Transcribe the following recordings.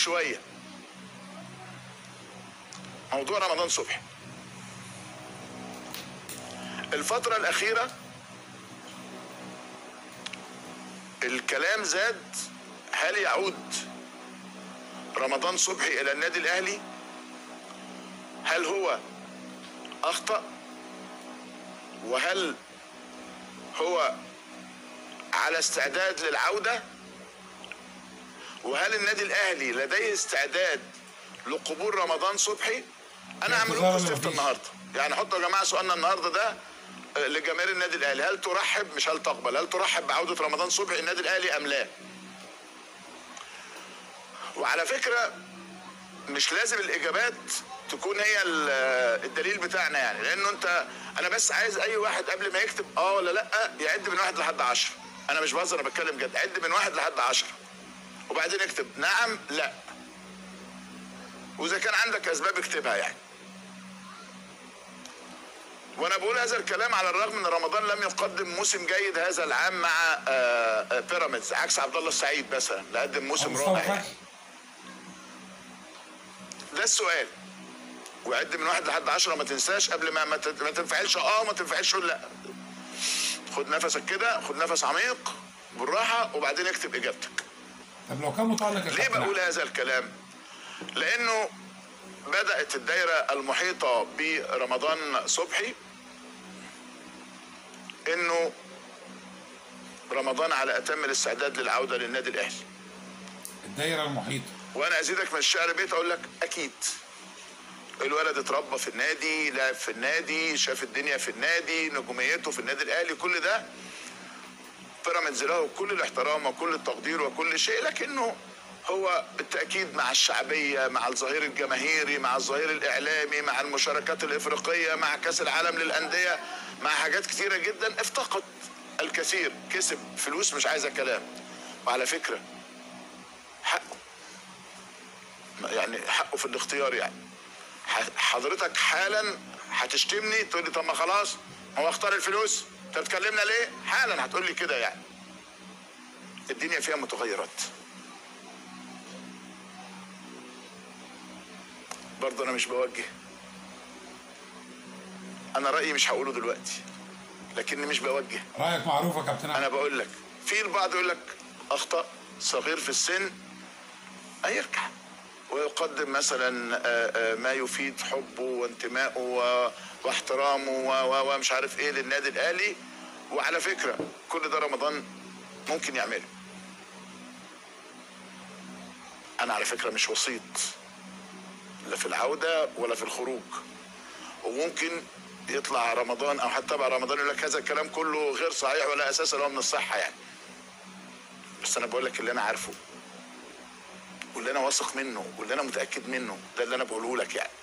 شويه موضوع رمضان صبحي الفترة الأخيرة الكلام زاد هل يعود رمضان صبحي إلى النادي الأهلي؟ هل هو أخطأ؟ وهل هو على استعداد للعودة؟ وهل النادي الأهلي لديه استعداد لقبول رمضان صبحي؟ أنا أعمل اعتذار لكم ولا استفتاء مفيش؟ النهارده يعني حطوا يا جماعه سؤالنا النهارده ده آه، لجماهير النادي الاهلي هل ترحب مش هل تقبل هل ترحب بعوده رمضان صبحي النادي الاهلي ام لا وعلى فكره مش لازم الاجابات تكون هي ال- الدليل بتاعنا يعني لانه انت انا بس عايز اي واحد قبل ما يكتب اه ولا لا يعد من واحد لحد عشرة انا مش بهزر انا بتكلم جد عد من واحد لحد عشرة وبعدين اكتب نعم لا واذا كان عندك اسباب اكتبها يعني وانا بقول هذا الكلام على الرغم ان رمضان لم يقدم موسم جيد هذا العام مع آه، آه، بيراميدز عكس عبد الله السعيد مثلا اللي قدم موسم مصطفى رائع يعني. فتحي ده السؤال وعد من واحد لحد عشرة ما تنساش قبل ما ما تت- ما تنفعلش اه ما تنفعلش قول لا خد نفسك كده خد نفس عميق بالراحة وبعدين اكتب اجابتك طب لو كان متعلق يا ليه كابتن بقول هذا الكلام لانه بدأت الدايرة المحيطة برمضان صبحي انه رمضان على اتم الاستعداد للعودة للنادي الاهلي الدايره المحيطه وانا ازيدك من الشعر بيت اقول لك اكيد الولد اتربى في النادي لعب في النادي شاف الدنيا في النادي نجوميته في النادي الاهلي كل ده بيراميدز له كل الاحترام وكل التقدير وكل شيء لكنه هو بالتاكيد مع الشعبيه مع الظهير الجماهيري مع الظهير الاعلامي مع المشاركات الافريقيه مع كاس العالم للانديه مع حاجات كثيره جدا افتقد الكثير كسب فلوس مش عايزه كلام وعلى فكره حقه يعني حقه في الاختيار يعني ح- حضرتك حالا هتشتمني تقول لي طب ما خلاص هو اختار الفلوس انت بتكلمنا ليه حالا هتقول لي كده يعني الدنيا فيها متغيرات برضه انا مش بوجه انا رايي مش هقوله دلوقتي لكني مش بوجه رايك معروف يا كابتن انا احمد بقول لك في البعض يقول لك اخطا صغير في السن هيرجع ويقدم مثلا آه، آه، ما يفيد حبه وانتمائه و- واحترامه و- و- ومش عارف ايه للنادي الاهلي وعلى فكره كل ده رمضان ممكن يعمله انا على فكره مش وسيط لا في العوده ولا في الخروج وممكن يطلع رمضان او حتى بعد رمضان يقول لك هذا الكلام كله غير صحيح ولا اساس له من الصحه يعني بس انا بقول لك اللي انا عارفه واللي انا واثق منه واللي انا متاكد منه ده اللي انا بقوله لك يعني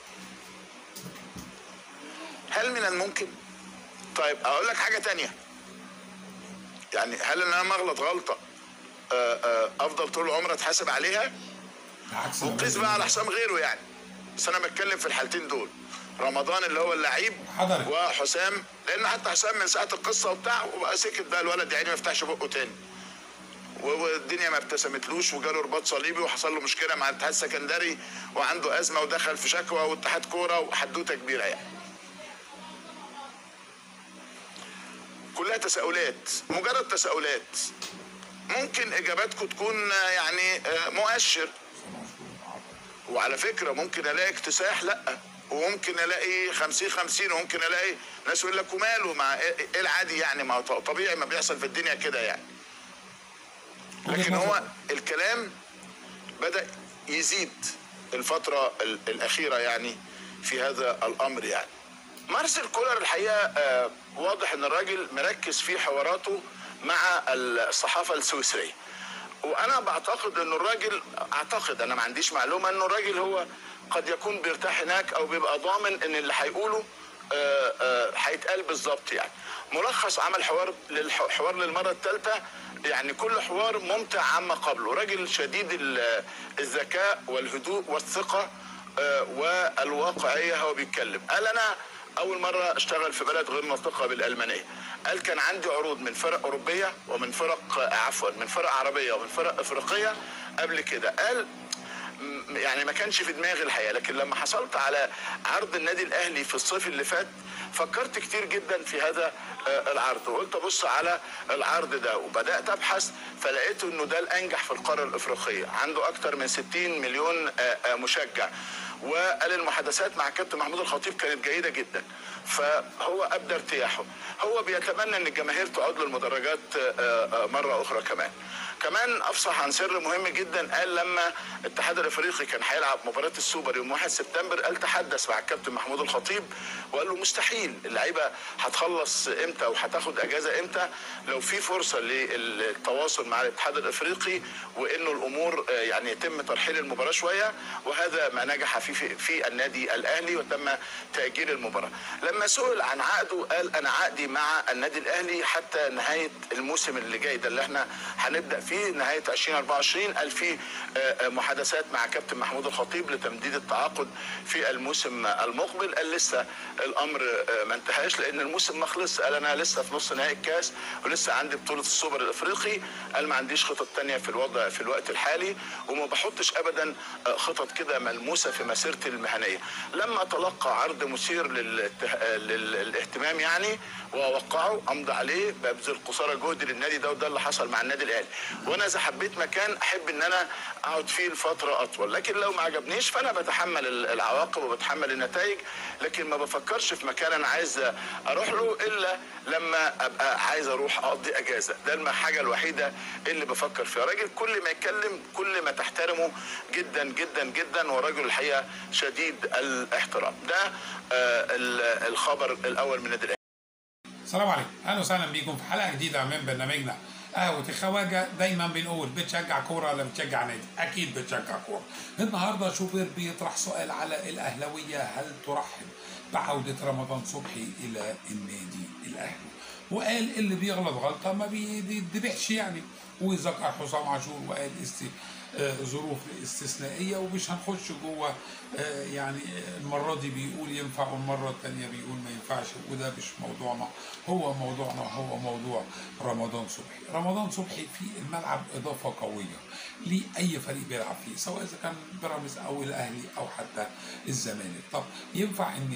هل من الممكن طيب اقول لك حاجه تانية يعني هل ان انا مغلط غلطه آه، آه، افضل طول العمر اتحاسب عليها عكس وقيس بقى على حسام غيره يعني بس انا بتكلم في الحالتين دول رمضان اللي هو اللعيب حضري. وحسام لان حتى حسام من ساعه القصه وبتاع وبقى سكت بقى الولد يعني ما يفتحش بقه تاني و- والدنيا ما ابتسمتلوش وجاله رباط صليبي وحصل له مشكله مع الاتحاد السكندري وعنده ازمه ودخل في شكوى واتحاد كوره وحدوته كبيره يعني كلها تساؤلات مجرد تساؤلات ممكن اجاباتكم تكون آه، يعني آه، مؤشر وعلى فكره ممكن الاقي اكتساح لا وممكن الاقي 50 50 وممكن الاقي ناس يقول لك وماله مع ايه إيه العادي يعني ما هو طبيعي ما بيحصل في الدنيا كده يعني لكن هو الكلام بدا يزيد الفتره ال- الاخيره يعني في هذا الامر يعني مارسيل كولر الحقيقه آه، واضح ان الراجل مركز في حواراته مع الصحافه السويسريه وانا بعتقد ان الراجل اعتقد انا ما عنديش معلومه انه الراجل هو قد يكون بيرتاح هناك او بيبقى ضامن ان اللي هيقوله آه، آه، هيتقال بالظبط يعني ملخص عمل حوار للح- حوار للمره الثالثه يعني كل حوار ممتع عما قبله راجل شديد ال- الذكاء والهدوء والثقه آه، والواقعيه هو بيتكلم قال انا اول مره اشتغل في بلد غير ناطقه بالالمانيه قال كان عندي عروض من فرق اوروبيه ومن فرق آه، عفوا من فرق عربيه ومن فرق افريقيه قبل كده قال م- يعني ما كانش في دماغي الحقيقه لكن لما حصلت على عرض النادي الاهلي في الصيف اللي فات فكرت كتير جدا في هذا آه، العرض وقلت ابص على العرض ده وبدات ابحث فلقيت انه ده الانجح في القاره الافريقيه عنده اكتر من 60 مليون آه، آه، مشجع وقال المحادثات مع كابتن محمود الخطيب كانت جيده جدا فهو ابدى ارتياحه هو بيتمنى ان الجماهير تعود للمدرجات آه، آه، مره اخرى كمان كمان افصح عن سر مهم جدا قال لما الاتحاد الافريقي كان هيلعب مباراه السوبر يوم 1 سبتمبر قال تحدث مع الكابتن محمود الخطيب وقال له مستحيل اللعيبه هتخلص امتى وهتاخد اجازه امتى لو في فرصه للتواصل مع الاتحاد الافريقي وانه الامور آه، يعني يتم ترحيل المباراه شويه وهذا ما نجح فيه في, في النادي الاهلي وتم تاجيل المباراه لما سئل عن عقده قال انا عقدي مع النادي الاهلي حتى نهايه الموسم اللي جاي ده اللي احنا هنبدا فيه نهايه 2024 قال في آه، آه، محادثات مع كابتن محمود الخطيب لتمديد التعاقد في الموسم المقبل قال لسه الامر آه، ما انتهاش لان الموسم ما خلص قال انا لسه في نص نهائي الكاس ولسه عندي بطوله السوبر الافريقي قال ما عنديش خطط تانية في الوضع في الوقت الحالي وما بحطش ابدا آه، خطط كده ملموسه في مسيرتي المهنيه لما تلقى عرض مثير للته- للاهتمام يعني واوقعه امضي عليه ببذل قصارى جهدي للنادي ده وده اللي حصل مع النادي الاهلي وانا اذا حبيت مكان احب ان انا اقعد فيه لفتره اطول لكن لو ما عجبنيش فانا بتحمل ال- العواقب وبتحمل النتائج لكن ما بفكرش في مكان انا عايز اروح له الا لما ابقى عايز اروح اقضي اجازه ده الحاجه الوحيده اللي بفكر فيها راجل كل ما يتكلم كل ما تحترمه جدا جدا جدا وراجل الحقيقه شديد الاحترام ده آه، ال- الخبر الاول من النادي الأهلي. السلام عليكم اهلا وسهلا بيكم في حلقه جديده من برنامجنا قهوة الخواجة دايما بنقول بتشجع كورة ولا بتشجع نادي؟ أكيد بتشجع كورة. النهارده شوبير بيطرح سؤال على الأهلاوية هل ترحب بعودة رمضان صبحي إلى النادي الأهلي؟ وقال اللي بيغلط غلطة ما بيتذبحش يعني وذكر حسام عاشور وقال است... آه، ظروف استثنائية ومش هنخش جوه آه، يعني آه، المرة دي بيقول ينفع والمرة التانية بيقول ما ينفعش وده مش موضوعنا هو موضوعنا هو موضوع رمضان صبحي رمضان صبحي في الملعب إضافة قوية لأي فريق بيلعب فيه سواء إذا كان بيراميدز أو الأهلي أو حتى الزمالك طب ينفع إن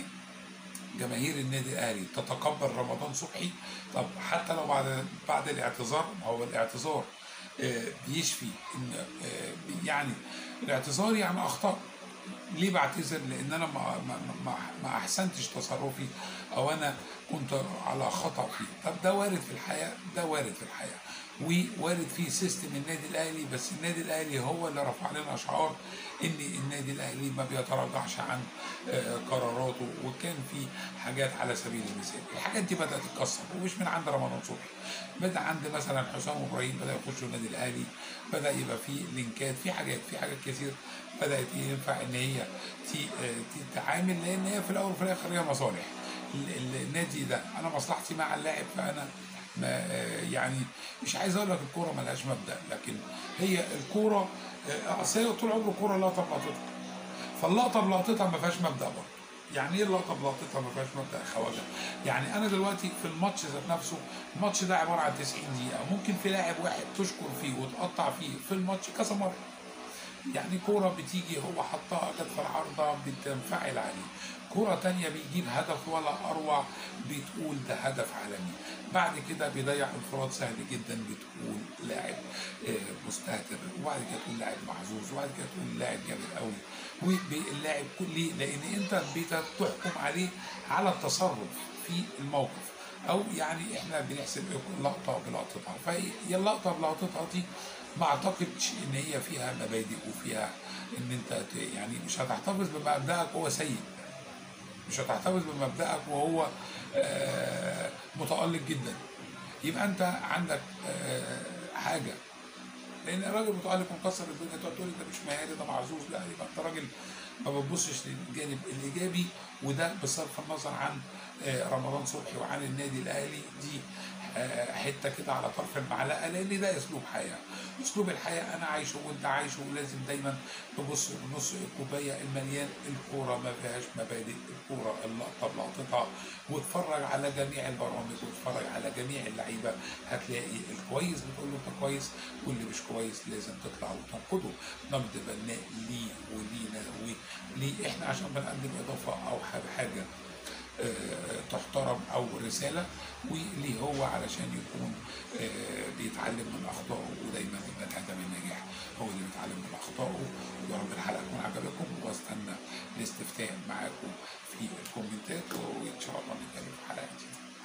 جماهير النادي الاهلي تتقبل رمضان صبحي طب حتى لو بعد بعد الاعتذار ما هو الاعتذار آه، بيشفي ان آه، يعني الاعتذار يعني اخطاء ليه بعتذر لان انا ما ما ما, ما احسنتش تصرفي او انا كنت على خطا فيه طب ده وارد في الحياه ده وارد في الحياه ووارد فيه سيستم النادي الاهلي بس النادي الاهلي هو اللي رفع لنا شعار ان النادي الاهلي ما بيتراجعش عن آه، قراراته وكان في حاجات على سبيل المثال الحاجات دي بدات تتكسر ومش من عند رمضان صبحي بدا عند مثلا حسام ابراهيم بدا يخش النادي الاهلي بدا يبقى في لينكات في حاجات في حاجات كتير بدات ينفع ان هي تي- آه، تتعامل لان هي في الاول وفي الاخر هي مصالح ال- ال- النادي ده انا مصلحتي مع اللاعب فانا ما آه، يعني مش عايز اقول لك الكوره ملهاش مبدا لكن هي الكوره آه، اصل هي طول عمر الكوره لقطه بلقطتها فاللقطه بلقطتها ما فيهاش مبدا برضه يعني ايه اللقطه بلقطتها ما فيهاش مبدا يا خواجه يعني انا دلوقتي في الماتش ذات نفسه الماتش ده عباره عن 90 دقيقه ممكن في لاعب واحد تشكر فيه وتقطع فيه في الماتش كذا مره يعني كورة بتيجي هو حطها جت في العارضة بتنفعل عليه كورة تانية بيجيب هدف ولا أروع بتقول ده هدف عالمي بعد كده بيضيع انفراد سهل جدا بتقول لاعب آه، مستهتر وبعد كده تقول لاعب محظوظ وبعد كده تقول لاعب جامد قوي واللاعب كل ليه؟ لأن أنت بتحكم عليه على التصرف في الموقف او يعني احنا بنحسب لقطه بلقطتها فهي اللقطه بلقطتها دي ما اعتقدش ان هي فيها مبادئ وفيها ان انت ت- يعني مش هتحتفظ بمبدأك وهو سيء مش هتحتفظ بمبدأك وهو آه، متألق جدا يبقى انت عندك آه، حاجه لان الراجل متألق ومكسر الدنيا تقعد تقول لي ده مش مهاري ده معزوز لا يبقى انت راجل ما بتبصش للجانب الايجابي وده بصرف النظر عن آه، رمضان صبحي وعن النادي الاهلي دي آه، حته كده على طرف المعلقه لان ده اسلوب حياه اسلوب الحياه انا عايشه وانت عايشه ولازم دايما تبص بنص الكوبايه المليان الكوره ما فيهاش مبادئ الكوره اللقطه بلقطتها واتفرج على جميع البرامج واتفرج على جميع اللعيبه هتلاقي الكويس بتقول له انت كويس واللي مش كويس لازم تطلع وتنقده نقد بناء ليه ولينا وليه احنا عشان بنقدم اضافه او حاجه حاجه آه، تحترم او رساله وليه هو علشان يكون آه، بيتعلم من اخطائه ودايما يبقى الهدف النجاح هو اللي بيتعلم من اخطائه ويا رب الحلقه تكون عجبتكم واستنى الاستفتاء معاكم في الكومنتات وان شاء الله نتكلم في حلقه جديده